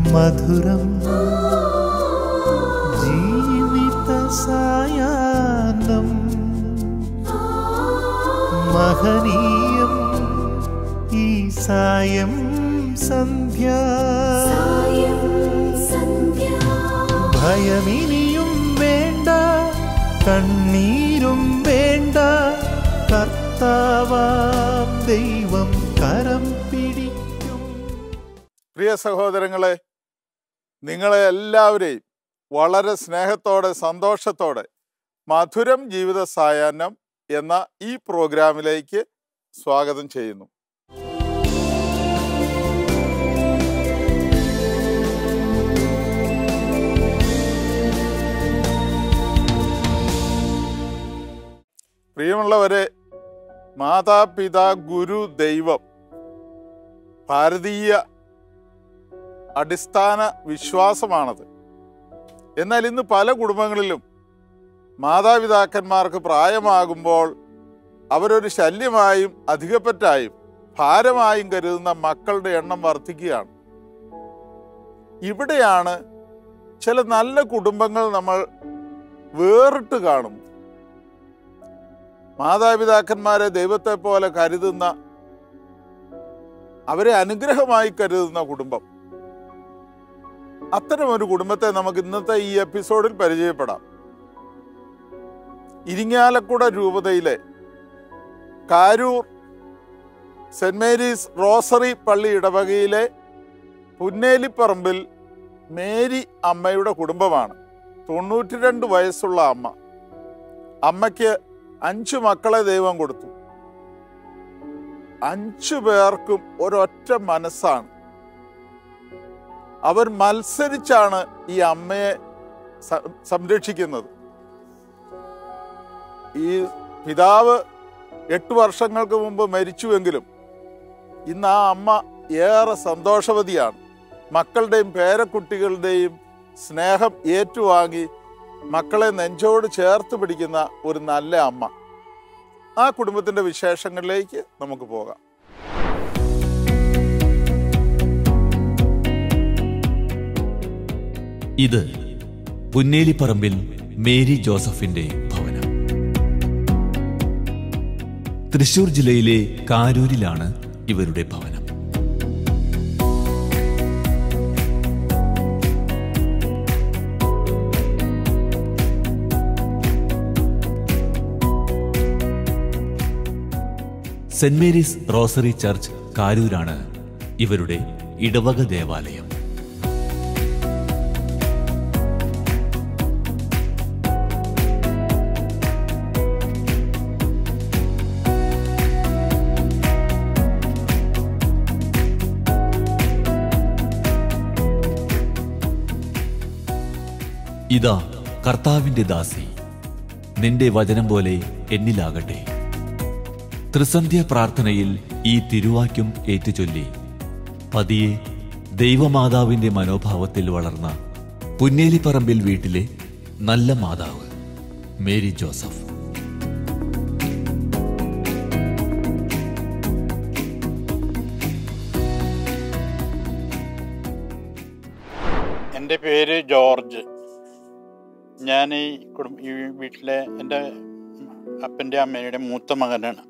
മധുരം ജീവിത സായാഹ്നം മഹനീയം ഈ സായം സന്ധ്യ ഭയമിനിയും വേണ്ട കണ്ണീരും വേണ്ട കർത്താവാം ദൈവം കരം പിടിക്കും പ്രിയ സഹോദരങ്ങളെ നിങ്ങളെ എല്ലാവരെയും വളരെ സ്നേഹത്തോടെ സന്തോഷത്തോടെ മധുരം ജീവിത സായാഹ്നം എന്ന ഈ പ്രോഗ്രാമിലേക്ക് സ്വാഗതം ചെയ്യുന്നു പ്രിയമുള്ളവരെ മാതാപിതാ ഗുരു ദൈവം ഭാരതീയ അടിസ്ഥാന വിശ്വാസമാണത് എന്നാൽ ഇന്ന് പല കുടുംബങ്ങളിലും മാതാപിതാക്കന്മാർക്ക് പ്രായമാകുമ്പോൾ അവരൊരു ശല്യമായും അധികപ്പറ്റായും ഭാരമായും കരുതുന്ന മക്കളുടെ എണ്ണം വർദ്ധിക്കുകയാണ് ഇവിടെയാണ് ചില നല്ല കുടുംബങ്ങൾ നമ്മൾ വേറിട്ട് കാണും മാതാപിതാക്കന്മാരെ ദൈവത്തെ പോലെ കരുതുന്ന അവരെ അനുഗ്രഹമായി കരുതുന്ന കുടുംബം അത്തരം ഒരു കുടുംബത്തെ നമുക്ക് ഇന്നത്തെ ഈ എപ്പിസോഡിൽ പരിചയപ്പെടാം ഇരിങ്ങാലക്കുട രൂപതയിലെ കാരൂർ സെന്റ് മേരീസ് റോസറി പള്ളി ഇടവകയിലെ പുന്നേലിപ്പറമ്പിൽ മേരി അമ്മയുടെ കുടുംബമാണ് തൊണ്ണൂറ്റി രണ്ട് വയസ്സുള്ള അമ്മ അമ്മയ്ക്ക് അഞ്ചു മക്കളെ ദൈവം കൊടുത്തു അഞ്ചു പേർക്കും ഒരൊറ്റ മനസ്സാണ് അവർ മത്സരിച്ചാണ് ഈ അമ്മയെ സ- സംരക്ഷിക്കുന്നത് ഈ പിതാവ് എട്ട് വർഷങ്ങൾക്ക് മുമ്പ് മരിച്ചുവെങ്കിലും ഇന്ന് ആ അമ്മ ഏറെ സന്തോഷവതിയാണ് മക്കളുടെയും പേരക്കുട്ടികളുടെയും സ്നേഹം ഏറ്റുവാങ്ങി മക്കളെ നെഞ്ചോട് ചേർത്ത് പിടിക്കുന്ന ഒരു നല്ല അമ്മ ആ കുടുംബത്തിന്റെ വിശേഷങ്ങളിലേക്ക് നമുക്ക് പോകാം ഇത് പുന്നേലിപ്പറമ്പിൽ മേരി ജോസഫിന്റെ ഭവനം തൃശൂർ ജില്ലയിലെ കാരൂരിലാണ് ഇവരുടെ ഭവനം സെന്റ് മേരീസ് റോസറി ചർച്ച് കാരൂരാണ് ഇവരുടെ ഇടവക ദേവാലയം ഇതാ കർത്താവിന്റെ ദാസി നിന്റെ വചനം പോലെ എന്നിലാകട്ടെ ത്രിസന്ധ്യ പ്രാർത്ഥനയിൽ ഈ തിരുവാക്യം ഏറ്റുചൊല്ലി പതിയെ ദൈവമാതാവിന്റെ മനോഭാവത്തിൽ വളർന്ന പുന്നേലിപ്പറമ്പിൽ വീട്ടിലെ നല്ല മാതാവ് മേരി ജോസഫ് എൻ്റെ പേര് ജോർജ് ഞാൻ ഈ കുടുംബ ഈ വീട്ടിലെ എൻ്റെ അപ്പൻ്റെ അമ്മയുടെ മൂത്ത മകനാണ്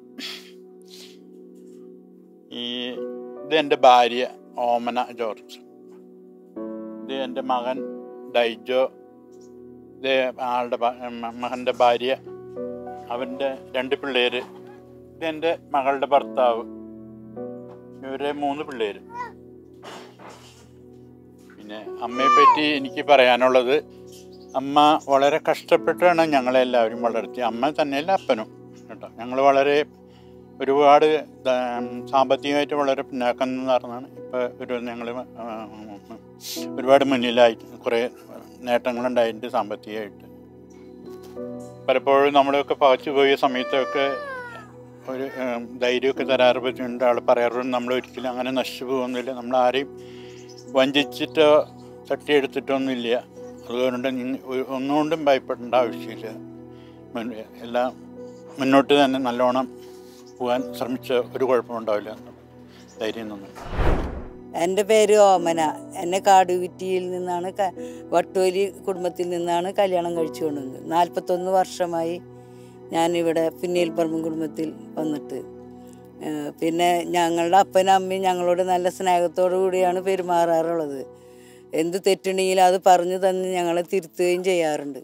ഈ ഇത് എൻ്റെ ഭാര്യ ഓമന ജോർജ് ഇത് എൻ്റെ മകൻ ഡൈജോ ഇത് ആളുടെ ഭ- മ- മകൻ്റെ ഭാര്യ അവൻ്റെ രണ്ട് പിള്ളേര് ഇത് എൻ്റെ മകളുടെ ഭർത്താവ് ഇവരെ മൂന്ന് പിള്ളേര് പിന്നെ അമ്മയെ പറ്റി എനിക്ക് പറയാനുള്ളത് അമ്മ വളരെ കഷ്ടപ്പെട്ടാണ് ഞങ്ങളെല്ലാവരും വളർത്തി അമ്മ തന്നെയല്ല അപ്പനും കേട്ടോ ഞങ്ങൾ വളരെ ഒരുപാട് ദ- സാമ്പത്തികമായിട്ട് വളരെ പിന്നാക്കം നിന്നാണ് ഇപ്പോൾ ഒരു ഞങ്ങൾ ഒരുപാട് മുന്നിലായി കുറേ നേട്ടങ്ങളുണ്ടായിട്ടുണ്ട് സാമ്പത്തികമായിട്ട് പലപ്പോഴും നമ്മളൊക്കെ പകച്ചു പോയ സമയത്തൊക്കെ ഒരു ഉം, ധൈര്യമൊക്കെ തരാറ് പറ്റുന്നുണ്ട് ആൾ പറയാറുണ്ട് നമ്മൾ ഒരിക്കലും അങ്ങനെ നശിച്ചു പോകുന്നില്ല നമ്മൾ ആരെയും വഞ്ചിച്ചിട്ടോ തട്ടിയെടുത്തിട്ടൊന്നുമില്ല അതുകൊണ്ട് നിങ്ങ- ഒരു- ഒന്നുകൊണ്ടും ഭയപ്പെടേണ്ട ആവശ്യമില്ല മുൻ- എല്ലാം മുന്നോട്ട് തന്നെ നല്ലോണം പോകാൻ ശ്രമിച്ച ഒരു കുഴപ്പമുണ്ടാവില്ല ധൈര്യം തോന്നുന്നു എൻ്റെ പേര് ഓമന എന്നെ കാടുവിറ്റിയിൽ നിന്നാണ് ക- വട്ടോലി കുടുംബത്തിൽ നിന്നാണ് കല്യാണം കഴിച്ചു കൊണ്ടുവന്നത് നാൽപ്പത്തൊന്ന് വർഷമായി ഞാനിവിടെ പിന്നീൽപ്പറമ്പ് കുടുംബത്തിൽ വന്നിട്ട് ഏഹ് പിന്നെ ഞങ്ങളുടെ അപ്പനും അമ്മയും ഞങ്ങളോട് നല്ല സ്നേഹത്തോടു കൂടിയാണ് പെരുമാറാറുള്ളത് എന്ത് തെറ്റുണ്ടെങ്കിലും അത് പറഞ്ഞു തന്ന് ഞങ്ങളെ തിരുത്തുകയും ചെയ്യാറുണ്ട്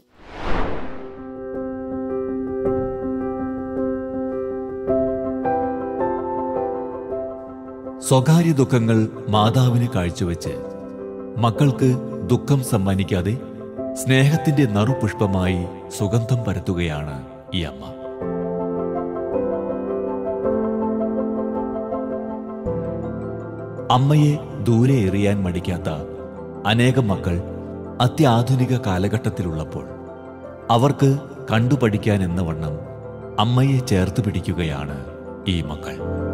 സ്വകാര്യ ദുഃഖങ്ങൾ മാതാവിന് കാഴ്ചവെച്ച് മക്കൾക്ക് ദുഃഖം സമ്മാനിക്കാതെ സ്നേഹത്തിന്റെ നറുപുഷ്പമായി സുഗന്ധം പരത്തുകയാണ് ഈ അമ്മ അമ്മയെ ദൂരെ എറിയാൻ മടിക്കാത്ത അനേകം മക്കൾ അത്യാധുനിക കാലഘട്ടത്തിലുള്ളപ്പോൾ അവർക്ക് കണ്ടുപഠിക്കാൻ എന്ന വണ്ണം അമ്മയെ ചേർത്ത് പിടിക്കുകയാണ് ഈ മക്കൾ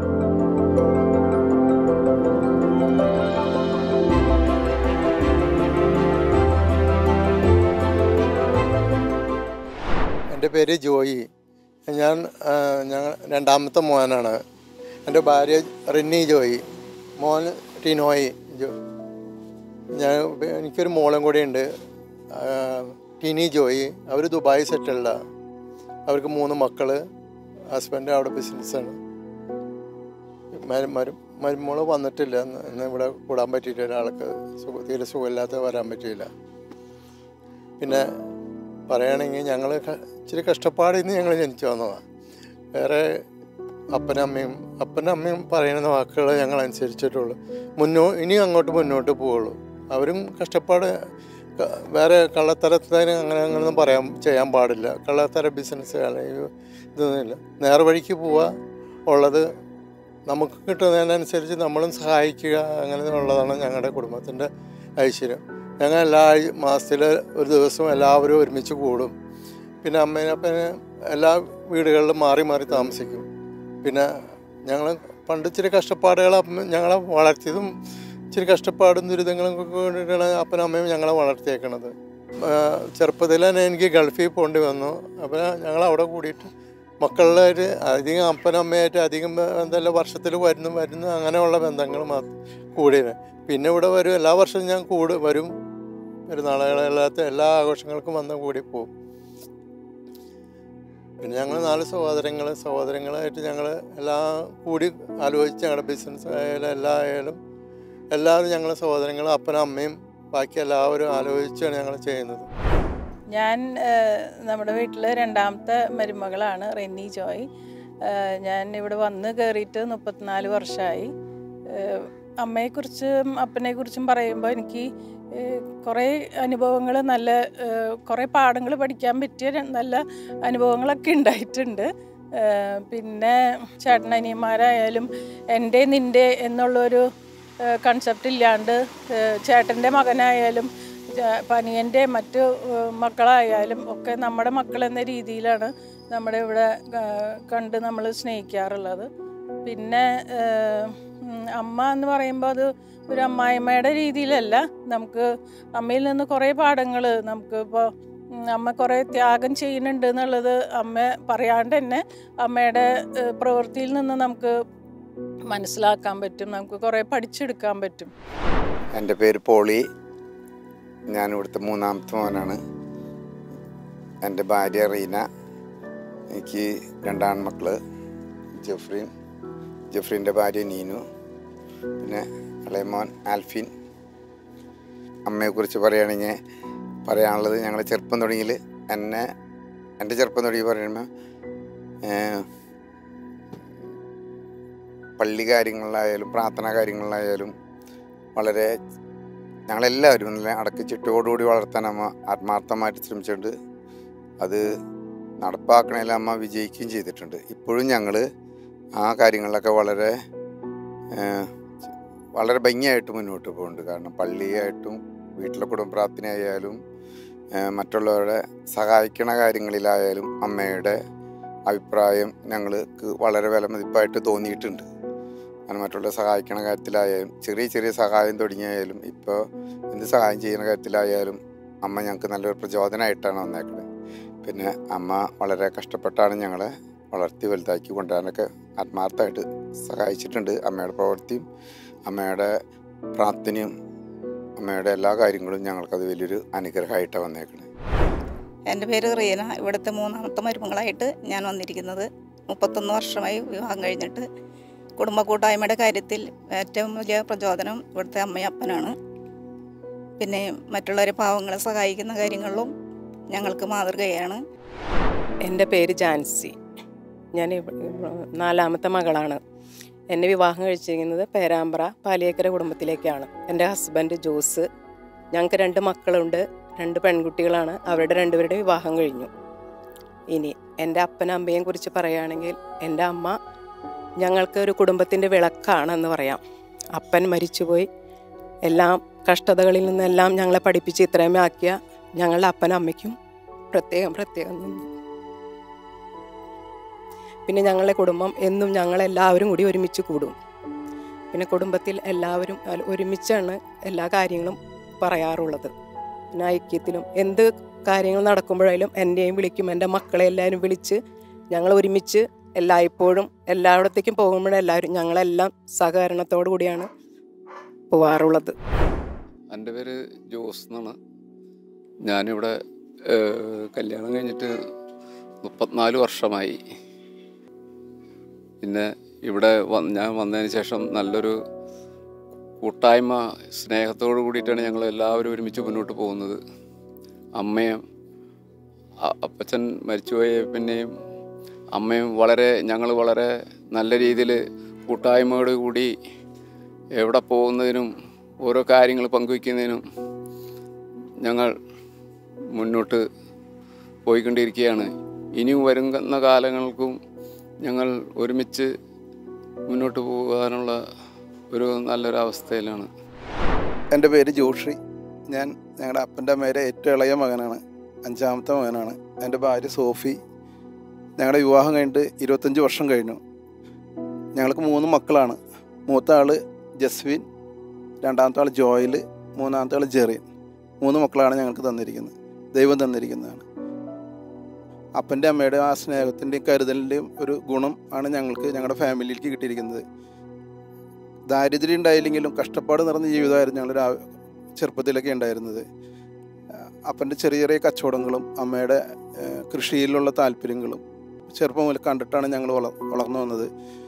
എൻ്റെ പേര് ജോയി ഞാൻ ആ, ഞങ്ങൾ രണ്ടാമത്തെ മോനാണ് എൻ്റെ ഭാര്യ റിന്നി ജോയി മോൻ ടിനോയി ജോ ഞാൻ എനിക്കൊരു മോളും കൂടി ഉണ്ട് ആ, ടിനി ജോയി അവർ ദുബായ് സെറ്റിൽഡാണ് അവർക്ക് മൂന്ന് മക്കൾ ഹസ്ബൻഡ് അവിടെ ബിസിനസ്സാണ് മരുമോള് വന്നിട്ടില്ല ഇന്ന് ഇന്ന് ഇവിടെ കൂടാൻ പറ്റിയില്ല ഒരാൾക്ക് സുഖ തീരെ സുഖമില്ലാത്ത വരാൻ പറ്റിയില്ല പിന്നെ പറയുകയാണെങ്കിൽ ഞങ്ങൾ ഇച്ചിരി കഷ്ടപ്പാടിൽ നിന്ന് ഞങ്ങൾ ജനിച്ചു വന്നതാണ് വേറെ അപ്പനമ്മയും അപ്പനമ്മയും പറയുന്ന വാക്കുകൾ ഞങ്ങൾ അനുസരിച്ചിട്ടുള്ളൂ മുന്നോ ഇനി അങ്ങോട്ട് മുന്നോട്ട് പോവുള്ളൂ അവരും കഷ്ടപ്പാട് ക- വേറെ കള്ളത്തരത്തിന് അങ്ങനെ അങ്ങനെയൊന്നും പറയാൻ ചെയ്യാൻ പാടില്ല കള്ളത്തര ബിസിനസ് അല്ലെങ്കിൽ ഇതൊന്നുമില്ല നേർവഴിക്ക് പോവുക ഉള്ളത് നമുക്ക് കിട്ടുന്നതിനനുസരിച്ച് നമ്മളും സഹായിക്കുക അങ്ങനെ ഉള്ളതാണ് ഞങ്ങളുടെ കുടുംബത്തിൻ്റെ ഐശ്വര്യം ഞങ്ങൾ എല്ലാ ആഴ്ച- മാസത്തിൽ ഒരു ദിവസം എല്ലാവരും ഒരുമിച്ച് കൂടും പിന്നെ അമ്മേനപ്പനെ എല്ലാ വീടുകളിലും മാറി മാറി താമസിക്കും പിന്നെ ഞങ്ങൾ പണ്ട് ഇച്ചിരി കഷ്ടപ്പാടുകൾ അമ്മ ഞങ്ങളെ വളർത്തിയതും ഇച്ചിരി കഷ്ടപ്പാടും ദുരിതങ്ങളും ഒക്കെ കൊണ്ടിട്ടാണ് അപ്പനും അമ്മയും ഞങ്ങളെ വളർത്തിയേക്കണത് ചെറുപ്പത്തിൽ തന്നെ എനിക്ക് ഗൾഫിൽ പോകേണ്ടി വന്നു അപ്പോൾ ഞങ്ങൾ അവിടെ കൂടിയിട്ട് മക്കളിലായിട്ട് അധികം അപ്പനും അമ്മയായിട്ട് അധികം ബന്ധമല്ല വർഷത്തിൽ വരുന്നു വരുന്നു അങ്ങനെയുള്ള ബന്ധങ്ങൾ മാത്രം കൂടിയത് പിന്നെ ഇവിടെ വരും എല്ലാ വർഷവും ഞാൻ കൂട് വരും പെരുന്നാളുകളല്ലാത്ത എല്ലാ ആഘോഷങ്ങൾക്കും വന്ന് കൂടി പോകും പിന്നെ ഞങ്ങൾ നാല് സഹോദരങ്ങൾ സഹോദരങ്ങളായിട്ട് ഞങ്ങൾ എല്ലാം കൂടി ആലോചിച്ച് ഞങ്ങളുടെ ബിസിനസ് ആയാലും എല്ലാ ആയാലും എല്ലാവരും ഞങ്ങളെ സഹോദരങ്ങളും അപ്പനും അമ്മയും ബാക്കി എല്ലാവരും ആലോചിച്ചാണ് ഞങ്ങൾ ചെയ്യുന്നത് ഞാൻ ഏഹ്, നമ്മുടെ വീട്ടിൽ രണ്ടാമത്തെ മരുമകളാണ് റെന്നി ജോയ് ഏഹ്, ഞാൻ ഇവിടെ വന്ന് കയറിയിട്ട് മുപ്പത്തിനാല് വർഷമായി ഏഹ്, അമ്മയെക്കുറിച്ചും അപ്പനെക്കുറിച്ചും പറയുമ്പോൾ എനിക്ക് ഏഹ്, കുറേ അനുഭവങ്ങൾ നല്ല ഏഹ്, കുറേ പാഠങ്ങൾ പഠിക്കാൻ പറ്റിയ ര- നല്ല അനുഭവങ്ങളൊക്കെ ഉണ്ടായിട്ടുണ്ട് ഏഹ്, പിന്നെ ചേട്ടനനിയന്മാരായാലും എൻ്റെ നിൻ്റെ എന്നുള്ളൊരു കൺസെപ്റ്റ് ഇല്ലാണ്ട് ഏഹ്, ചേട്ടൻ്റെ മകനായാലും ജ- പനിയൻ്റെ മറ്റു ഏഹ്, മക്കളായാലും ഒക്കെ നമ്മുടെ മക്കൾ എന്ന രീതിയിലാണ് നമ്മുടെ ഇവിടെ ഏഹ്, കണ്ട് നമ്മൾ സ്നേഹിക്കാറുള്ളത് പിന്നെ ഏഹ്, ഉം, അമ്മ എന്ന് പറയുമ്പോൾ അത് ഒരു അമ്മായിമ്മയുടെ രീതിയിലല്ല നമുക്ക് അമ്മയിൽ നിന്ന് കുറേ പാഠങ്ങൾ നമുക്ക് ഇപ്പോൾ അമ്മ കുറേ ത്യാഗം ചെയ്യുന്നുണ്ട് എന്നുള്ളത് അമ്മ പറയാണ്ട് തന്നെ അമ്മയുടെ ഏഹ്, പ്രവൃത്തിയിൽ നിന്ന് നമുക്ക് മനസ്സിലാക്കാൻ പറ്റും നമുക്ക് കുറേ പഠിച്ചെടുക്കാൻ പറ്റും എൻ്റെ പേര് പോളി ഞാൻ ഇവിടുത്തെ മൂന്നാമത്തെ മോനാണ് എൻ്റെ ഭാര്യ റീന എനിക്ക് രണ്ടാൺമക്കൾ ജഫ്രീൻ ജഫ്രീൻ്റെ ഭാര്യ നീനു പിന്നെ ഇളയമോൻ ആൽഫിൻ അമ്മയെക്കുറിച്ച് പറയുകയാണെങ്കിൽ പറയാനുള്ളത് ഞങ്ങൾ ചെറുപ്പം തുടങ്ങിയിൽ എന്നെ എൻ്റെ ചെറുപ്പം തുടങ്ങി പറയുമ്പോൾ പള്ളി കാര്യങ്ങളിലായാലും പ്രാർത്ഥനാ കാര്യങ്ങളിലായാലും വളരെ ഞങ്ങളെല്ലാവരും നല്ല അടക്കി ചിട്ടയോടുകൂടി വളർത്താൻ അമ്മ ആത്മാർത്ഥമായിട്ട് ശ്രമിച്ചിട്ടുണ്ട് അത് നടപ്പാക്കണേൽ അമ്മ വിജയിക്കുകയും ചെയ്തിട്ടുണ്ട് ഇപ്പോഴും ഞങ്ങൾ ആ കാര്യങ്ങളിലൊക്കെ വളരെ ഏഹ്, വളരെ ഭംഗിയായിട്ട് മുന്നോട്ട് പോകുന്നുണ്ട് കാരണം പള്ളിയായിട്ടും വീട്ടിലെ കുടുംബ പ്രാർത്ഥനയായാലും ഏഹ്, മറ്റുള്ളവരെ സഹായിക്കണ കാര്യങ്ങളിലായാലും അമ്മയുടെ അഭിപ്രായം ഞങ്ങൾക്ക് വളരെ വിലമതിപ്പായിട്ട് തോന്നിയിട്ടുണ്ട് അങ്ങനെ മറ്റുള്ളവരെ സഹായിക്കണ കാര്യത്തിലായാലും ചെറിയ ചെറിയ സഹായം തുടങ്ങിയായാലും ഇപ്പോൾ എന്ത് സഹായം ചെയ്യുന്ന കാര്യത്തിലായാലും അമ്മ ഞങ്ങൾക്ക് നല്ലൊരു പ്രചോദനമായിട്ടാണ് വന്നേക്കുന്നത് പിന്നെ അമ്മ വളരെ കഷ്ടപ്പെട്ടാണ് ഞങ്ങളെ വളർത്തി വലുതാക്കി കൊണ്ടുവരാനൊക്കെ ആത്മാർത്ഥമായിട്ട് സഹായിച്ചിട്ടുണ്ട് അമ്മയുടെ പ്രവൃത്തിയും അമ്മയുടെ പ്രാർത്ഥനയും അമ്മയുടെ എല്ലാ കാര്യങ്ങളും ഞങ്ങൾക്കത് വലിയൊരു അനുഗ്രഹമായിട്ടാണ് വന്നേക്കുന്നത് എൻ്റെ പേര് റീന ഇവിടുത്തെ മൂന്നാമത്തെ മരുമകളായിട്ട് ഞാൻ വന്നിരിക്കുന്നത് മുപ്പത്തൊന്ന് വർഷമായി വിവാഹം കഴിഞ്ഞിട്ട് കുടുംബ കൂട്ടായ്മയുടെ കാര്യത്തിൽ ഏറ്റവും വലിയ പ്രചോദനം ഇവിടുത്തെ അമ്മയും അപ്പനാണ് പിന്നെ മറ്റുള്ളവരെ പാവങ്ങളെ സഹായിക്കുന്ന കാര്യങ്ങളിലും ഞങ്ങൾക്ക് മാതൃകയാണ് എൻ്റെ പേര് ജാൻസി ഞാൻ ഇവ- ഇവ- നാലാമത്തെ മകളാണ് എന്നെ വിവാഹം കഴിച്ചിരിക്കുന്നത് പേരാമ്പ്ര പാലിയേക്കര കുടുംബത്തിലേക്കാണ് എൻ്റെ ഹസ്ബൻഡ് ജോസ് ഞങ്ങൾക്ക് രണ്ട് മക്കളുണ്ട് രണ്ട് പെൺകുട്ടികളാണ് അവരുടെ രണ്ടുപേരുടെ വിവാഹം കഴിഞ്ഞു ഇനി എൻ്റെ അപ്പനും അമ്മയെയും കുറിച്ച് പറയുകയാണെങ്കിൽ എൻ്റെ അമ്മ ഞങ്ങൾക്ക് ഒരു കുടുംബത്തിൻ്റെ വിളക്കാണെന്ന് പറയാം അപ്പൻ മരിച്ചുപോയി എല്ലാം കഷ്ടതകളിൽ നിന്നെല്ലാം ഞങ്ങളെ പഠിപ്പിച്ച് ഇത്രയും ആക്കിയ ഞങ്ങളുടെ അപ്പനും അമ്മയ്ക്കും പ്രത്യേകം പ്രത്യേകം നന്ദി പിന്നെ ഞങ്ങളുടെ കുടുംബം എന്നും ഞങ്ങളെല്ലാവരും കൂടി ഒരുമിച്ച് കൂടും പിന്നെ കുടുംബത്തിൽ എല്ലാവരും അല്ല- ഒരുമിച്ചാണ് എല്ലാ കാര്യങ്ങളും പറയാറുള്ളത് പിന്നെ ഐക്യത്തിലും എന്ത് കാര്യങ്ങൾ നടക്കുമ്പോഴായാലും എന്നെയും വിളിക്കും എൻ്റെ മക്കളെ എല്ലാവരും വിളിച്ച് ഞങ്ങൾ ഒരുമിച്ച് എല്ലായ്പ്പോഴും എല്ലായിടത്തേക്കും പോകുമ്പോഴെല്ലാവരും ഞങ്ങളെല്ലാം സഹകരണത്തോടു കൂടിയാണ് പോവാറുള്ളത് എൻ്റെ പേര് ജോസ് എന്നാണ് ഞാനിവിടെ ഏഹ്, കല്യാണം കഴിഞ്ഞിട്ട് മുപ്പത്തിനാല് വർഷമായി പിന്നെ ഇവിടെ വന്ന് ഞാൻ വന്നതിന് ശേഷം നല്ലൊരു കൂട്ടായ്മ സ്നേഹത്തോടു കൂടിയിട്ടാണ് ഞങ്ങൾ എല്ലാവരും ഒരുമിച്ച് മുന്നോട്ട് പോകുന്നത് അമ്മയും അ- അപ്പച്ചൻ മരിച്ചുപോയ പിന്നെയും അമ്മയും വളരെ ഞങ്ങൾ വളരെ നല്ല രീതിയിൽ കൂട്ടായ്മയോട് കൂടി എവിടെ പോകുന്നതിനും ഓരോ കാര്യങ്ങൾ പങ്കുവയ്ക്കുന്നതിനും ഞങ്ങൾ മുന്നോട്ട് പോയിക്കൊണ്ടിരിക്കുകയാണ് ഇനിയും വരുന്ന കാലങ്ങൾക്കും ഞങ്ങൾ ഒരുമിച്ച് മുന്നോട്ട് പോകാനുള്ള ഒരു നല്ലൊരു അവസ്ഥയിലാണ് എൻ്റെ പേര് ജോഷി ഞാൻ ഞങ്ങളുടെ അപ്പൻ്റെ അമ്മയുടെ ഏറ്റവും ഇളയ മകനാണ് അഞ്ചാമത്തെ മകനാണ് എൻ്റെ ഭാര്യ സോഫി ഞങ്ങളുടെ വിവാഹം കഴിഞ്ഞിട്ട് ഇരുപത്തഞ്ച് വർഷം കഴിഞ്ഞു ഞങ്ങൾക്ക് മൂന്ന് മക്കളാണ് മൂത്ത ആൾ ജസ്വിൻ രണ്ടാമത്തെ ആൾ ജോയൽ മൂന്നാമത്തെ ആൾ ജെറിൻ മൂന്ന് മക്കളാണ് ഞങ്ങൾക്ക് തന്നിരിക്കുന്നത് ദൈവം തന്നിരിക്കുന്നതാണ് അപ്പൻ്റെ അമ്മയുടെ ആ സ്നേഹത്തിൻ്റെയും കരുതലിൻ്റെയും ഒരു ഗുണം ആണ് ഞങ്ങൾക്ക് ഞങ്ങളുടെ ഫാമിലിയിലേക്ക് കിട്ടിയിരിക്കുന്നത് ദാരിദ്ര്യം ഉണ്ടായില്ലെങ്കിലും കഷ്ടപ്പാട് നിറഞ്ഞ ജീവിതമായിരുന്നു ഞങ്ങൾ രാ ചെറുപ്പത്തിലൊക്കെ ഉണ്ടായിരുന്നത് അപ്പൻ്റെ ചെറിയ ചെറിയ കച്ചവടങ്ങളും അമ്മയുടെ ഏഹ്, കൃഷിയിലുള്ള താല്പര്യങ്ങളും ചെറുപ്പം മുതൽ കണ്ടിട്ടാണ് ഞങ്ങൾ വള വളർന്നു വന്നത്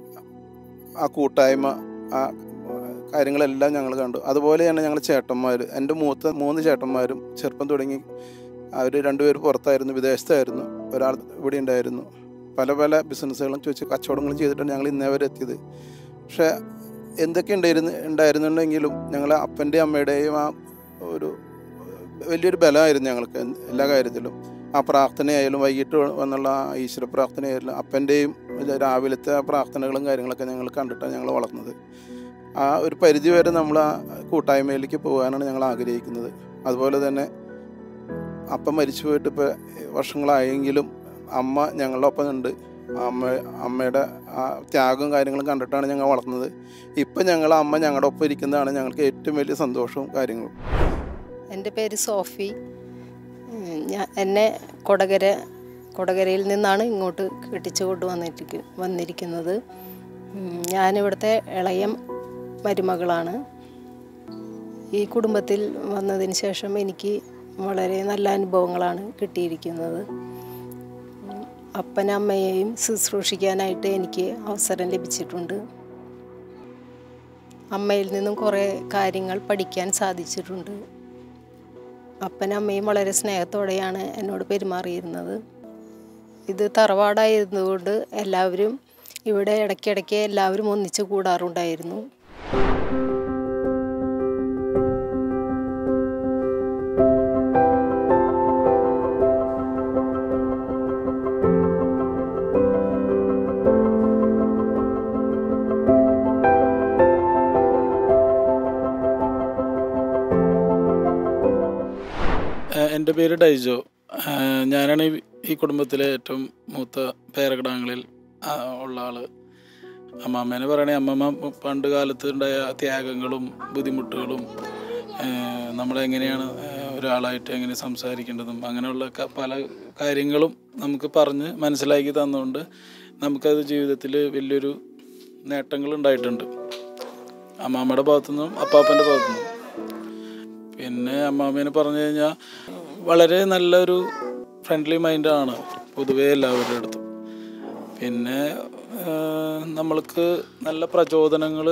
ആ കൂട്ടായ്മ ആ ഏഹ്, കാര്യങ്ങളെല്ലാം ഞങ്ങൾ കണ്ടു അതുപോലെയാണ് ഞങ്ങൾ ചേട്ടന്മാർ എൻ്റെ മൂത്ത മൂന്ന് ചേട്ടന്മാരും ചെറുപ്പം തുടങ്ങി അവർ രണ്ടുപേരും പുറത്തായിരുന്നു വിദേശത്തായിരുന്നു ഒരാൾ ഇവിടെ ഉണ്ടായിരുന്നു പല പല ബിസിനസ്സുകളും ചോദിച്ച് കച്ചവടങ്ങളും ചെയ്തിട്ടാണ് ഞങ്ങൾ ഇന്നേ വരെ എത്തിയത് പക്ഷേ എന്തൊക്കെ ഉണ്ടായിരുന്നു ഉണ്ടായിരുന്നുണ്ടെങ്കിലും ഞങ്ങൾ അപ്പൻ്റെയും അമ്മയുടെയും ആ ഒരു വലിയൊരു ബലമായിരുന്നു ഞങ്ങൾക്ക് എല്ലാ കാര്യത്തിലും ആ പ്രാർത്ഥനയായാലും വൈകിട്ട് വന്നുള്ള ആ ഈശ്വര പ്രാർത്ഥനയായാലും അപ്പൻ്റെയും രാവിലത്തെ ആ പ്രാർത്ഥനകളും കാര്യങ്ങളൊക്കെ ഞങ്ങൾ കണ്ടിട്ടാണ് ഞങ്ങൾ വളർന്നത് ആ ഒരു പരിധി വരെ നമ്മൾ ആ കൂട്ടായ്മയിലേക്ക് പോകാനാണ് ഞങ്ങൾ ആഗ്രഹിക്കുന്നത് അതുപോലെ തന്നെ അപ്പം മരിച്ചു പോയിട്ട് ഇപ്പോൾ വർഷങ്ങളായെങ്കിലും അമ്മ ഞങ്ങളുടെ ഒപ്പം ഉണ്ട് അമ്മ അമ്മയുടെ ആ ത്യാഗവും കാര്യങ്ങളും കണ്ടിട്ടാണ് ഞങ്ങൾ വളർന്നത് ഇപ്പം ഞങ്ങൾ അമ്മ ഞങ്ങളുടെ ഒപ്പം ഇരിക്കുന്നതാണ് ഞങ്ങൾക്ക് ഏറ്റവും വലിയ സന്തോഷവും കാര്യങ്ങളും എൻ്റെ പേര് സോഫി ഉം, ഞാൻ എന്നെ കൊടകര കൊടകരയിൽ നിന്നാണ് ഇങ്ങോട്ട് കെട്ടിച്ചു കൊണ്ട് വന്നിരിക്ക വന്നിരിക്കുന്നത് ഉം, ഞാനിവിടുത്തെ ഇളയ മരുമകളാണ് ഈ കുടുംബത്തിൽ വന്നതിന് ശേഷം എനിക്ക് വളരെ നല്ല അനുഭവങ്ങളാണ് കിട്ടിയിരിക്കുന്നത് ഉം, അപ്പനമ്മയെയും ശുശ്രൂഷിക്കാനായിട്ട് എനിക്ക് അവസരം ലഭിച്ചിട്ടുണ്ട് അമ്മയിൽ നിന്നും കുറേ കാര്യങ്ങൾ പഠിക്കാൻ സാധിച്ചിട്ടുണ്ട് അപ്പനും അമ്മയും വളരെ സ്നേഹത്തോടെയാണ് എന്നോട് പെരുമാറിയിരുന്നത് ഇത് തറവാടായിരുന്നതുകൊണ്ട് എല്ലാവരും ഇവിടെ ഇടയ്ക്കിടയ്ക്ക് എല്ലാവരും ഒന്നിച്ച് കൂടാറുണ്ടായിരുന്നു ഏഹ് എൻ്റെ പേര് ഡൈജോ ഏഹ് ഞാനാണ് ഈ- ഈ കുടുംബത്തിലെ ഏറ്റവും മൂത്ത പേരക്കിടാങ്ങളിൽ ആ, ഉള്ള ആള് അമ്മാമ്മേനെ പറയണേ അമ്മമ്മ പണ്ട് കാലത്ത് ഉണ്ടായ ത്യാഗങ്ങളും ബുദ്ധിമുട്ടുകളും ഏഹ് നമ്മളെങ്ങനെയാണ് ഏഹ് ഒരാളായിട്ട് എങ്ങനെ സംസാരിക്കേണ്ടതും അങ്ങനെയുള്ള ക- പല കാര്യങ്ങളും നമുക്ക് പറഞ്ഞ് മനസ്സിലാക്കി തന്നുകൊണ്ട് നമുക്കത് ജീവിതത്തിൽ വലിയൊരു നേട്ടങ്ങൾ ഉണ്ടായിട്ടുണ്ട് അമ്മാമ്മയുടെ ഭാഗത്തുനിന്നും അപ്പാപ്പൻ്റെ ഭാഗത്തുനിന്നും പിന്നെ അമ്മാമ്മേനെ പറഞ്ഞു കഴിഞ്ഞാൽ വളരെ നല്ലൊരു ഫ്രണ്ട്ലി മൈൻഡാണ് പൊതുവേ എല്ലാവരുടെ അടുത്തും പിന്നെ ആ, നമ്മൾക്ക് നല്ല പ്രചോദനങ്ങൾ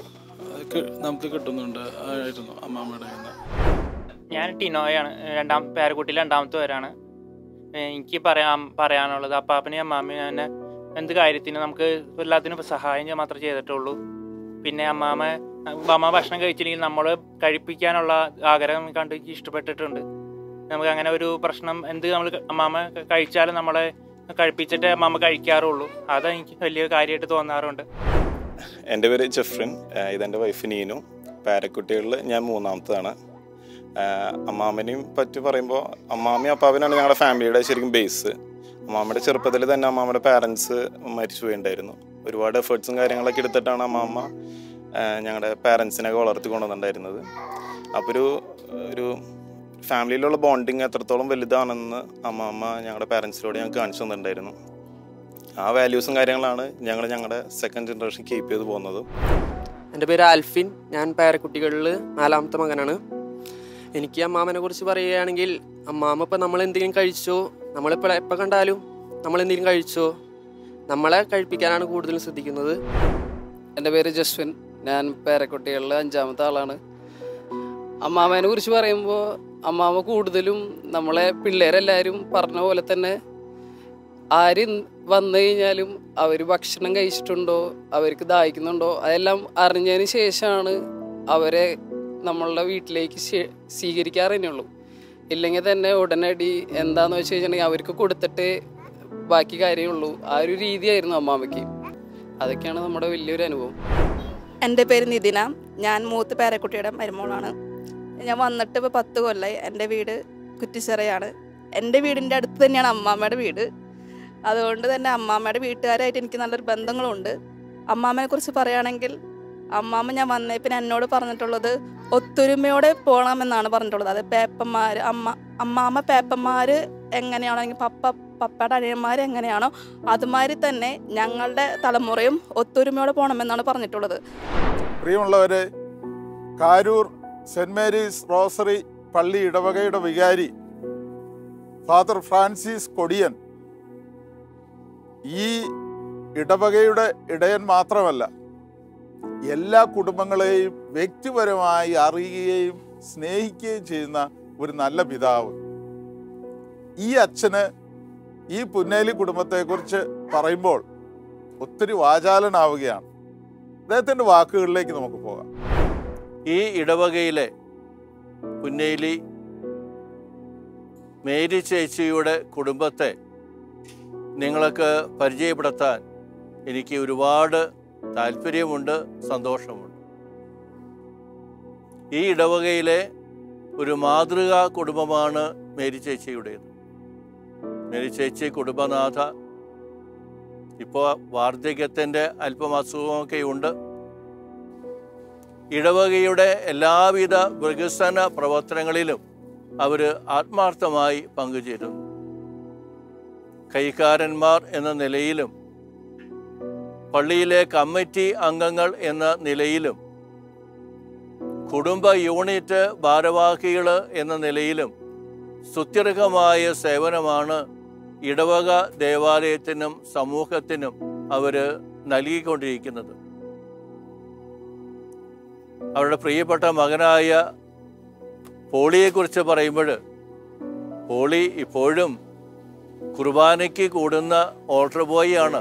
നമുക്ക് കിട്ടുന്നുണ്ട് ആയിരുന്നു അമ്മാമ്മയുടെ കയ്യിൽ നിന്ന് ഞാൻ ടിനോയാണ് രണ്ടാം പേരക്കുട്ടിയിൽ രണ്ടാമത്തെ പേരാണ് എനിക്ക് പറയാൻ പറയാനുള്ളത് അപ്പാപ്പനെയും അമ്മാമ്മയും എന്നെ എന്ത് കാര്യത്തിനും നമുക്ക് എല്ലാത്തിനും ഇപ്പം സഹായം ചെയ്യാൻ മാത്രമേ ചെയ്തിട്ടുള്ളൂ പിന്നെ അമ്മാമ്മ അമ്മാമ്മ ഭക്ഷണം കഴിച്ചില്ലെങ്കിൽ നമ്മൾ കഴിപ്പിക്കാനുള്ള ആഗ്രഹം കണ്ട് എനിക്ക് ഇഷ്ടപ്പെട്ടിട്ടുണ്ട് നമുക്ക് അങ്ങനെ ഒരു പ്രശ്നം എന്ത് നമ്മൾ അമ്മാമ്മ കഴിച്ചാലും നമ്മളെ കഴിപ്പിച്ചിട്ട് അമ്മാമ്മ കഴിക്കാറുള്ളൂ അത് എനിക്ക് വലിയ കാര്യമായിട്ട് തോന്നാറുണ്ട് എൻ്റെ പേര് ജെഫ്രിൻ ആഹ് ഇതെൻ്റെ വൈഫ് നീനു പേരക്കുട്ടികളിൽ ഞാൻ മൂന്നാമത്തതാണ് ആഹ് അമ്മാമ്മനെയും പറ്റി പറയുമ്പോൾ അമ്മാമ്മയും അപ്പാവനാണ് ഞങ്ങളുടെ ഫാമിലിയുടെ ശരിക്കും ബേസ് അമ്മാമ്മയുടെ ചെറുപ്പത്തിൽ തന്നെ അമ്മാമ്മയുടെ പാരൻസ് മരിച്ചു പോയിണ്ടായിരുന്നു ഒരുപാട് എഫേർട്സും കാര്യങ്ങളൊക്കെ എടുത്തിട്ടാണ് അമ്മാമ്മ ആഹ് ഞങ്ങളുടെ പാരൻസിനെയൊക്കെ വളർത്തി കൊണ്ടുവന്നിട്ടുണ്ടായിരുന്നത് അപ്പോൾ ഒരു ഒരു ഫാമിലിയിലുള്ള ബോണ്ടിങ് എത്രത്തോളം വലുതാണെന്ന് അമ്മാമ്മ ഞങ്ങളുടെ പാരൻസിലൂടെ ഞങ്ങൾക്ക് കാണിച്ചു തന്നിട്ടുണ്ടായിരുന്നു ആ വാല്യൂസും കാര്യങ്ങളാണ് ഞങ്ങൾ ഞങ്ങളുടെ സെക്കൻഡ് ജനറേഷൻ കീപ്പ് ചെയ്ത് പോകുന്നത് എൻ്റെ പേര് ആൽഫിൻ ഞാൻ പേരക്കുട്ടികളിൽ നാലാമത്തെ മകനാണ് എനിക്ക് അമ്മാമനെ കുറിച്ച് പറയുകയാണെങ്കിൽ അമ്മാമ ഇപ്പം നമ്മൾ എന്തെങ്കിലും കഴിച്ചോ നമ്മളിപ്പോൾ എപ്പോൾ കണ്ടാലും നമ്മൾ എന്തെങ്കിലും കഴിച്ചോ നമ്മളെ കഴിപ്പിക്കാനാണ് കൂടുതലും ശ്രദ്ധിക്കുന്നത് എൻ്റെ പേര് ജസ്വിൻ ഞാൻ പേരക്കുട്ടികളിൽ അഞ്ചാമത്തെ ആളാണ് അമ്മാമേനെ കുറിച്ച് പറയുമ്പോൾ അമ്മാമ കൂടുതലും നമ്മളെ പിള്ളേരെല്ലാവരും പറഞ്ഞ പോലെ തന്നെ ആര് വന്നു കഴിഞ്ഞാലും അവർ ഭക്ഷണം കഴിച്ചിട്ടുണ്ടോ അവർക്ക് ദാഹിക്കുന്നുണ്ടോ അതെല്ലാം അറിഞ്ഞതിന് ശേഷമാണ് അവരെ നമ്മളുടെ വീട്ടിലേക്ക് സ്വീ- സ്വീകരിക്കാറ് തന്നെയുള്ളൂ ഇല്ലെങ്കിൽ തന്നെ ഉടനടി എന്താന്ന് വെച്ച് കഴിഞ്ഞിട്ടുണ്ടെങ്കിൽ അവർക്ക് കൊടുത്തിട്ടേ ബാക്കി കാര്യമുള്ളൂ ആ ഒരു രീതിയായിരുന്നു അമ്മാമയ്ക്ക് അതൊക്കെയാണ് നമ്മുടെ വലിയൊരു അനുഭവം എൻ്റെ പേര് നിതിന ഞാൻ മൂത്ത് പേരക്കുട്ടിയുടെ മരുമോളാണ് ഞാൻ വന്നിട്ട് ഇപ്പോൾ പത്ത് കൊല്ലമായി എൻ്റെ വീട് കുറ്റിച്ചിറയാണ് എൻ്റെ വീടിൻ്റെ അടുത്ത് തന്നെയാണ് അമ്മാമ്മയുടെ വീട് അതുകൊണ്ട് തന്നെ അമ്മാമ്മയുടെ വീട്ടുകാരായിട്ട് എനിക്ക് നല്ലൊരു ബന്ധങ്ങളുണ്ട് അമ്മാമ്മയെ കുറിച്ച് പറയുകയാണെങ്കിൽ അമ്മാമ്മ ഞാൻ വന്നേ പിന്നെ എന്നോട് പറഞ്ഞിട്ടുള്ളത് ഒത്തൊരുമയോടെ പോകണമെന്നാണ് പറഞ്ഞിട്ടുള്ളത് അത് പേപ്പന്മാർ അമ്മ അമ്മാമ്മ പേപ്പന്മാർ എങ്ങനെയാണോ അല്ലെങ്കിൽ പപ്പ പപ്പയുടെ അനിയന്മാർ എങ്ങനെയാണോ അതുമാതിരി തന്നെ ഞങ്ങളുടെ തലമുറയും ഒത്തൊരുമയോടെ പോകണമെന്നാണ് പറഞ്ഞിട്ടുള്ളത് പ്രിയമുള്ളവരെ കാരൂർ സെന്റ് മേരീസ് റോസറി പള്ളി ഇടവകയുടെ വികാരി ഫാദർ ഫ്രാൻസിസ് കൊടിയൻ ഈ ഇടവകയുടെ ഇടയൻ മാത്രമല്ല എല്ലാ കുടുംബങ്ങളെയും വ്യക്തിപരമായി അറിയുകയും സ്നേഹിക്കുകയും ചെയ്യുന്ന ഒരു നല്ല പിതാവ് ഈ അച്ഛന് ഈ പുന്നേലി കുടുംബത്തെക്കുറിച്ച് പറയുമ്പോൾ ഒത്തിരി വാചാലനാവുകയാണ് അദ്ദേഹത്തിൻ്റെ വാക്കുകളിലേക്ക് നമുക്ക് പോകാം ഈ ഇടവകയിലെ പുന്നേലി മേരി ചേച്ചിയുടെ കുടുംബത്തെ നിങ്ങൾക്ക് പരിചയപ്പെടുത്താൻ എനിക്ക് ഒരുപാട് താല്പര്യമുണ്ട് സന്തോഷമുണ്ട് ഈ ഇടവകയിലെ ഒരു മാതൃകാ കുടുംബമാണ് മേരി ചേച്ചിയുടേത് മേരി ചേച്ചി കുടുംബനാഥ ഇപ്പോൾ വാർദ്ധക്യത്തിൻ്റെ അല്പം അസുഖമൊക്കെ ഉണ്ട് ഇടവകയുടെ എല്ലാവിധ വികസന പ്രവർത്തനങ്ങളിലും അവർ ആത്മാർത്ഥമായി പങ്കുചേരുന്നു കൈക്കാരന്മാർ എന്ന നിലയിലും പള്ളിയിലെ കമ്മിറ്റി അംഗങ്ങൾ എന്ന നിലയിലും കുടുംബ യൂണിറ്റ് ഭാരവാഹികൾ എന്ന നിലയിലും സുത്യർഹമായ സേവനമാണ് ഇടവക ദേവാലയത്തിനും സമൂഹത്തിനും അവർ നൽകിക്കൊണ്ടിരിക്കുന്നത് അവരുടെ പ്രിയപ്പെട്ട മകനായ പോളിയെക്കുറിച്ച് പറയുമ്പോൾ പോളി ഇപ്പോഴും കുർബാനയ്ക്ക് കൂടുന്ന ഓൾട്ടർ ബോയ് ആണ്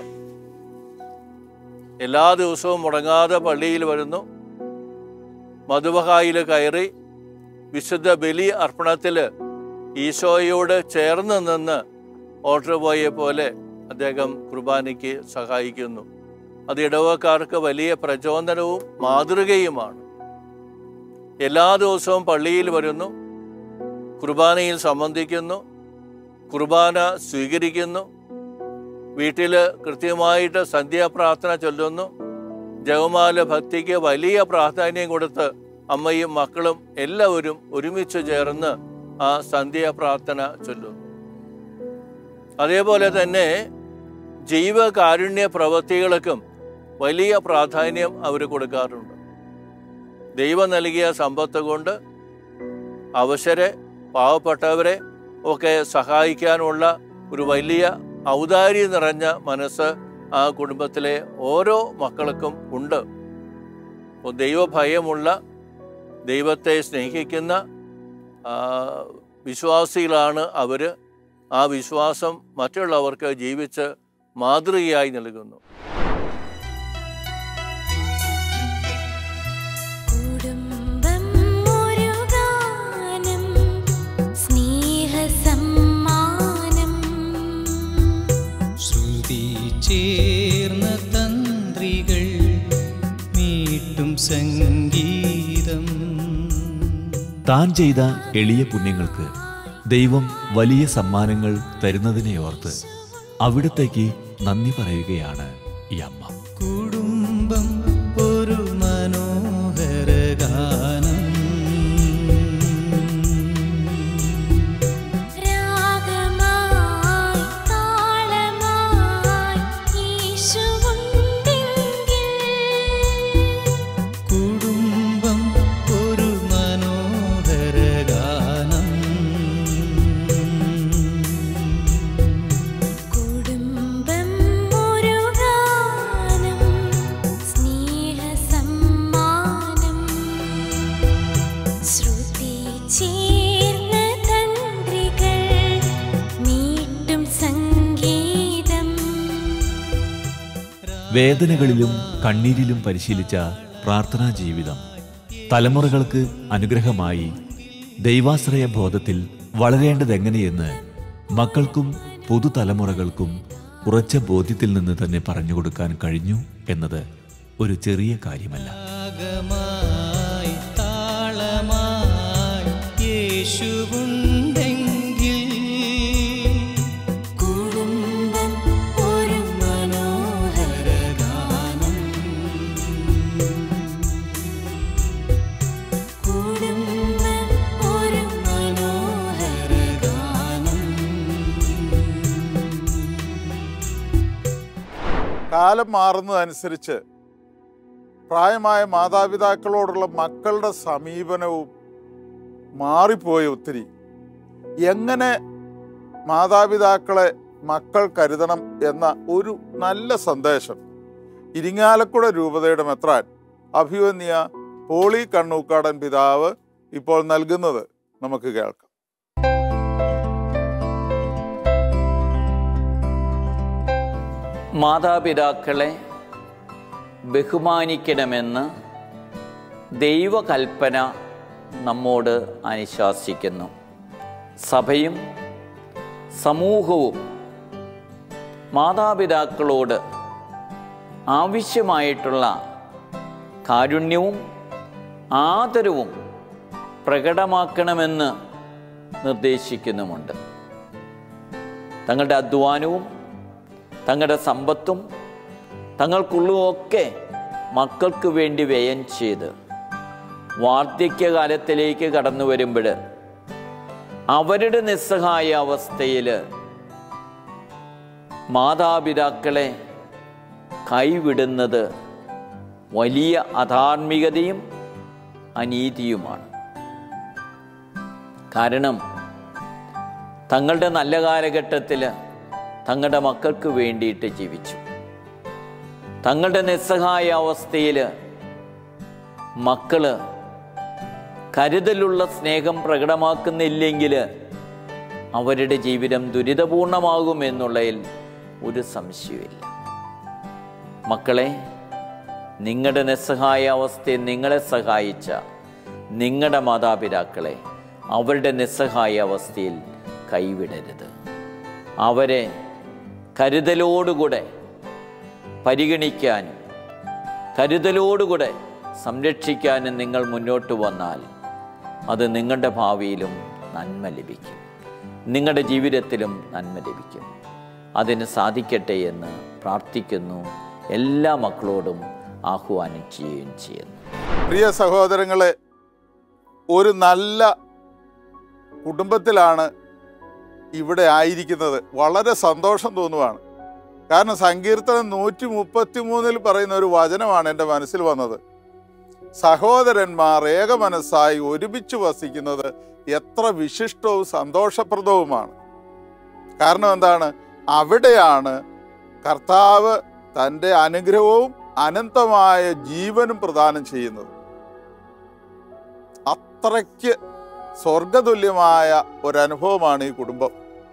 എല്ലാ ദിവസവും മുടങ്ങാതെ പള്ളിയിൽ വരുന്നു മധുബഹായിൽ കയറി വിശുദ്ധ ബലി അർപ്പണത്തിൽ ഈശോയോട് ചേർന്ന് നിന്ന് ഓൾട്ടർ ബോയെ പോലെ അദ്ദേഹം കുർബാനയ്ക്ക് സഹായിക്കുന്നു അത് ഇടവക്കാർക്ക് വലിയ പ്രചോദനവും മാതൃകയുമാണ് എല്ലാ ദിവസവും പള്ളിയിൽ വരുന്നു കുർബാനയിൽ സംബന്ധിക്കുന്നു കുർബാന സ്വീകരിക്കുന്നു വീട്ടിൽ കൃത്യമായിട്ട് സന്ധ്യാപ്രാർത്ഥന ചൊല്ലുന്നു ജവമാല ഭക്തിക്ക് വലിയ പ്രാധാന്യം കൊടുത്ത് അമ്മയും മക്കളും എല്ലാവരും ഒരുമിച്ച് ചേർന്ന് ആ സന്ധ്യാപ്രാർത്ഥന ചൊല്ലുന്നു അതേപോലെ തന്നെ ജീവകാരുണ്യ പ്രവൃത്തികൾക്കും വലിയ പ്രാധാന്യം അവർ കൊടുക്കാറുണ്ട് ദൈവം നൽകിയ സമ്പത്ത് കൊണ്ട് അവശരെ പാവപ്പെട്ടവരെ ഒക്കെ സഹായിക്കാനുള്ള ഒരു വലിയ ഔദാര്യം നിറഞ്ഞ മനസ്സ് ആ കുടുംബത്തിലെ ഓരോ മക്കൾക്കും ഉണ്ട് അപ്പോൾ ദൈവഭയമുള്ള ദൈവത്തെ സ്നേഹിക്കുന്ന ആ, വിശ്വാസികളാണ് അവർ ആ വിശ്വാസം മറ്റുള്ളവർക്ക് ജീവിച്ച് മാതൃകയായി നൽകുന്നു കുടുംബം ഒരു ഗാനം സ്നേഹസമ്മാനം ശ്രുതി ചേർന്ന തന്ത്രികൾ മീട്ടും സംഗീതം താൻ ചെയ്ത എളിയ പുണ്യങ്ങൾക്ക് ദൈവം വലിയ സമ്മാനങ്ങൾ തരുന്നതിനെ ഓർത്ത് അവിടത്തേക്ക് നന്ദി പറയുകയാണ് ഈ അമ്മ കുടുംബം ഒരു മനോഹര ഗാനം രാഗമായി താളമായി യേശുവുണ്ടെങ്കിൽ കുടുംബം ഒരു മനോഹര ഗാനം കുടുംബം ഒരു ഗാനം സ്നേഹസമ്മാനം ശ്രുതി ചേർന്ന തന്ത്രികൾ മീട്ടും സംഗീതം വേദനകളിലും കണ്ണീരിലും പരിശീലിച്ച പ്രാർത്ഥനാ ജീവിതം തലമുറകൾക്ക് അനുഗ്രഹമായി ദൈവാശ്രയ ബോധത്തിൽ വളരേണ്ടതെങ്ങനെയെന്ന് മക്കൾക്കും പുതുതലമുറകൾക്കും ഉറച്ച ബോധ്യത്തിൽ നിന്ന് തന്നെ പറഞ്ഞു കൊടുക്കാൻ കഴിഞ്ഞു എന്നത് ഒരു ചെറിയ കാര്യമല്ല രാഗമായി താളമായി യേശുവുണ്ടെങ്കിൽ കുടുംബം ഒരു മനോഹര ഗാനം കുടുംബം ഒരു മനോഹര ഗാനം കാലം മാറുന്നതനുസരിച്ച് പ്രായമായ മാതാപിതാക്കളോടുള്ള മക്കളുടെ സമീപനവും മാറിപ്പോയി ഒത്തിരി എങ്ങനെ മാതാപിതാക്കളെ മക്കൾ കരുതണം എന്ന ഒരു നല്ല സന്ദേശം ഇരിങ്ങാലക്കുട രൂപതയുടെ മെത്രാൻ അഭിവന്യ പോളി കണ്ണൂക്കാടൻ പിതാവ് ഇപ്പോൾ നൽകുന്നത് നമുക്ക് കേൾക്കാം മാതാപിതാക്കളെ ബഹുമാനിക്കണമെന്ന് ദൈവകൽപ്പന നമ്മോട് അനുശാസിക്കുന്നു സഭയും സമൂഹവും മാതാപിതാക്കളോട് ആവശ്യമായിട്ടുള്ള കാരുണ്യവും ആദരവും പ്രകടമാക്കണമെന്ന് നിർദ്ദേശിക്കുന്നുമുണ്ട് തങ്ങളുടെ അധ്വാനവും തങ്ങളുടെ സമ്പത്തും തങ്ങൾക്കുള്ളതൊക്കെ മക്കൾക്ക് വേണ്ടി വ്യയം ചെയ്ത് വാർദ്ധക്യകാലത്തിലേക്ക് കടന്നു വരുമ്പോൾ അവരുടെ നിസ്സഹായ അവസ്ഥയിൽ മാതാപിതാക്കളെ കൈവിടുന്നത് വലിയ അധാർമികതയും അനീതിയുമാണ് കാരണം തങ്ങളുടെ നല്ല കാലഘട്ടത്തിൽ തങ്ങളുടെ മക്കൾക്ക് വേണ്ടിയിട്ട് ജീവിച്ചു തങ്ങളുടെ നിസ്സഹായ അവസ്ഥയിൽ മക്കള് കരുതലുള്ള സ്നേഹം പ്രകടമാക്കുന്നില്ലെങ്കിൽ അവരുടെ ജീവിതം ദുരിതപൂർണമാകുമെന്നുള്ളതിൽ ഒരു സംശയമില്ല മക്കളെ നിങ്ങളുടെ നിസ്സഹായ അവസ്ഥയെ നിങ്ങളെ സഹായിച്ച നിങ്ങളുടെ മാതാപിതാക്കളെ അവരുടെ നിസ്സഹായ അവസ്ഥയിൽ കൈവിടരുത് അവരെ കരുതലോടുകൂടെ പരിഗണിക്കാനും കരുതലോടുകൂടെ സംരക്ഷിക്കാനും നിങ്ങൾ മുന്നോട്ട് വന്നാൽ അത് നിങ്ങളുടെ ഭാവിയിലും നന്മ ലഭിക്കും നിങ്ങളുടെ ജീവിതത്തിലും നന്മ ലഭിക്കും അതിന് സാധിക്കട്ടെ എന്ന് പ്രാർത്ഥിക്കുന്നു എല്ലാ മക്കളോടും ആഹ്വാനം ചെയ്യുകയും ചെയ്യുന്നു പ്രിയ സഹോദരങ്ങളെ ഒരു നല്ല കുടുംബത്തിലാണ് ഇവിടെ ആയിരിക്കുന്നത് വളരെ സന്തോഷം തോന്നുവാണ് കാരണം സങ്കീർത്തനം നൂറ്റി മുപ്പത്തി മൂന്നിൽ പറയുന്ന ഒരു വചനമാണ് എൻ്റെ മനസ്സിൽ വന്നത് സഹോദരന്മാർ ഏകമനസ്സായി ഒരുമിച്ച് വസിക്കുന്നത് എത്ര വിശിഷ്ടവും സന്തോഷപ്രദവുമാണ് കാരണം എന്താണ് അവിടെയാണ് കർത്താവ് തൻ്റെ അനുഗ്രഹവും അനന്തമായ ജീവനും പ്രദാനം ചെയ്യുന്നത് അത്രയ്ക്ക് സ്വർഗതുല്യമായ ഒരനുഭവമാണ് ഈ കുടുംബം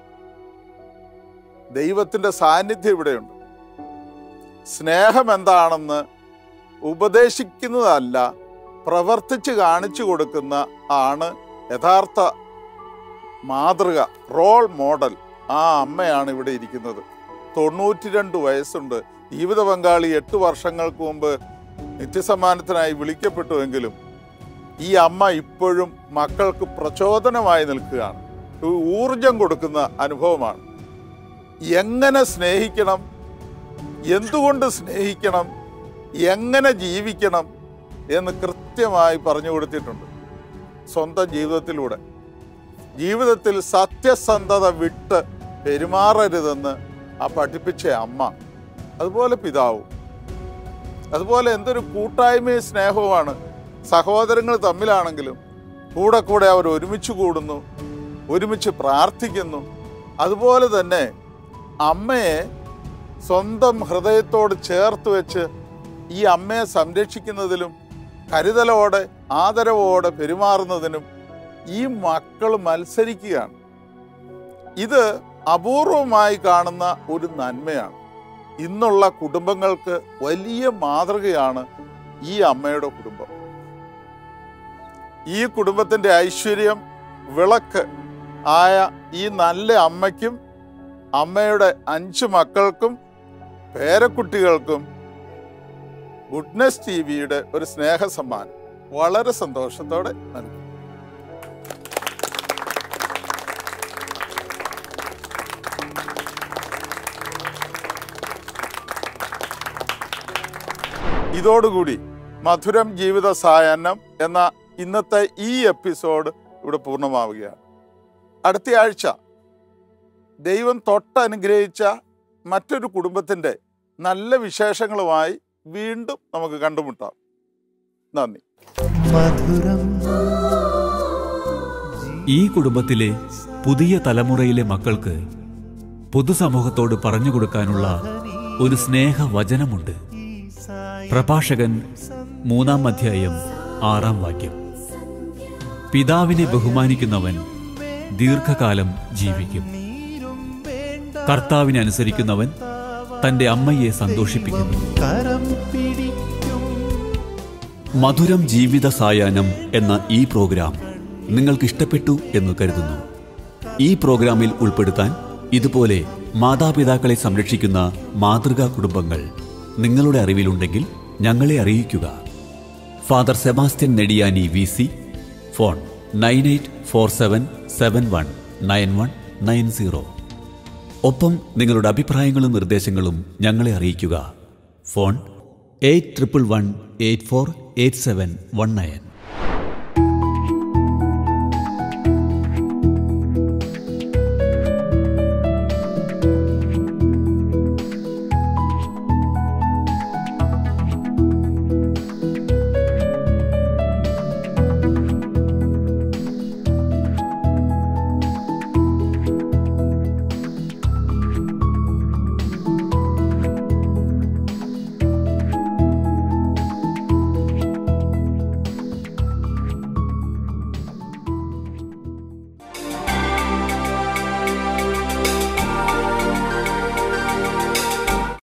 ദൈവത്തിൻ്റെ സാന്നിധ്യം ഇവിടെയുണ്ട് സ്നേഹം എന്താണെന്ന് ഉപദേശിക്കുന്നതല്ല പ്രവർത്തിച്ച് കാണിച്ചു കൊടുക്കുന്ന ആണ് യഥാർത്ഥ മാതൃക റോൾ മോഡൽ ആ അമ്മയാണ് ഇവിടെ ഇരിക്കുന്നത് തൊണ്ണൂറ്റി രണ്ട് വയസ്സുണ്ട് ജീവിത പങ്കാളി എട്ട് വർഷങ്ങൾക്ക് മുമ്പ് നിത്യസമ്മാനത്തിനായി വിളിക്കപ്പെട്ടുവെങ്കിലും ഈ അമ്മ ഇപ്പോഴും മക്കൾക്ക് പ്രചോദനമായി നിൽക്കുകയാണ് ഒരു ഊർജം കൊടുക്കുന്ന അനുഭവമാണ് എങ്ങനെ സ്നേഹിക്കണം എന്തുകൊണ്ട് സ്നേഹിക്കണം എങ്ങനെ ജീവിക്കണം എന്ന് കൃത്യമായി പറഞ്ഞു കൊടുത്തിട്ടുണ്ട് സ്വന്തം ജീവിതത്തിലൂടെ ജീവിതത്തിൽ സത്യസന്ധത വിട്ട് പെരുമാറരുതെന്ന് ആ പഠിപ്പിച്ച അമ്മ അതുപോലെ പിതാവും അതുപോലെ എന്തൊരു കൂട്ടായ്മയും സ്നേഹവുമാണ് സഹോദരങ്ങൾ തമ്മിലാണെങ്കിലും കൂടെ കൂടെ അവർ ഒരുമിച്ച് കൂടുന്നു ഒരുമിച്ച് പ്രാർത്ഥിക്കുന്നു അതുപോലെ തന്നെ അമ്മയെ സ്വന്തം ഹൃദയത്തോട് ചേർത്ത് വെച്ച് ഈ അമ്മയെ സംരക്ഷിക്കുന്നതിലും കരുതലോടെ ആദരവോടെ പെരുമാറുന്നതിനും ഈ മക്കൾ മത്സരിക്കുകയാണ് ഇത് അപൂർവമായി കാണുന്ന ഒരു നന്മയാണ് ഇന്നുള്ള കുടുംബങ്ങൾക്ക് വലിയ മാതൃകയാണ് ഈ അമ്മയുടെ കുടുംബം ഈ കുടുംബത്തിൻ്റെ ഐശ്വര്യം വിളക്ക് ആയ ഈ നല്ല അമ്മയ്ക്കും അമ്മയുടെ അഞ്ച് മക്കൾക്കും പേരക്കുട്ടികൾക്കും ഗുഡ്നസ് ടി വിയുടെ ഒരു സ്നേഹ സമ്മാനം വളരെ സന്തോഷത്തോടെ നൽകും ഇതോടുകൂടി മധുരം ജീവിത സായാഹ്നം എന്ന ഇന്നത്തെ ഈ എപ്പിസോഡ് ഇവിടെ പൂർണ്ണമാവുകയാണ് അടുത്ത ആഴ്ച ദൈവം തൊട്ടനുഗ്രഹിച്ച മറ്റൊരു കുടുംബത്തിൻ്റെ നല്ല വിശേഷങ്ങളുമായി വീണ്ടും നമുക്ക് കണ്ടുമുട്ടാം നന്ദി ഈ കുടുംബത്തിലെ പുതിയ തലമുറയിലെ മക്കൾക്ക് പൊതുസമൂഹത്തോട് പറഞ്ഞു കൊടുക്കാനുള്ള ഒരു സ്നേഹവചനമുണ്ട് പ്രഭാഷകൻ മൂന്നാം അധ്യായം ആറാം വാക്യം പിതാവിനെ ബഹുമാനിക്കുന്നവൻ ദീർഘകാലം ജീവിക്കും കർത്താവിനെ അനുസരിക്കുന്നവൻ തന്റെ അമ്മയെ സന്തോഷിപ്പിക്കുന്നു കരം പിടിക്കും മധുരം ജീവിത സായാഹ്നം എന്ന ഈ പ്രോഗ്രാം നിങ്ങൾക്ക് ഇഷ്ടപ്പെട്ടു എന്ന് കരുതുന്നു ഈ പ്രോഗ്രാമിൽ ഉൾപ്പെടുത്താൻ ഇതുപോലെ മാതാപിതാക്കളെ സംരക്ഷിക്കുന്ന മാതൃകാ കുടുംബങ്ങൾ നിങ്ങളുടെ അറിവിലുണ്ടെങ്കിൽ ഞങ്ങളെ അറിയിക്കുക father Sebastian Nediyani V C phone nine eight four seven seven one nine one nine zero ഒപ്പം നിങ്ങളുടെ അഭിപ്രായങ്ങളും നിർദ്ദേശങ്ങളും ഞങ്ങളെ അറിയിക്കുക phone eight triple one eight four eight seven one nine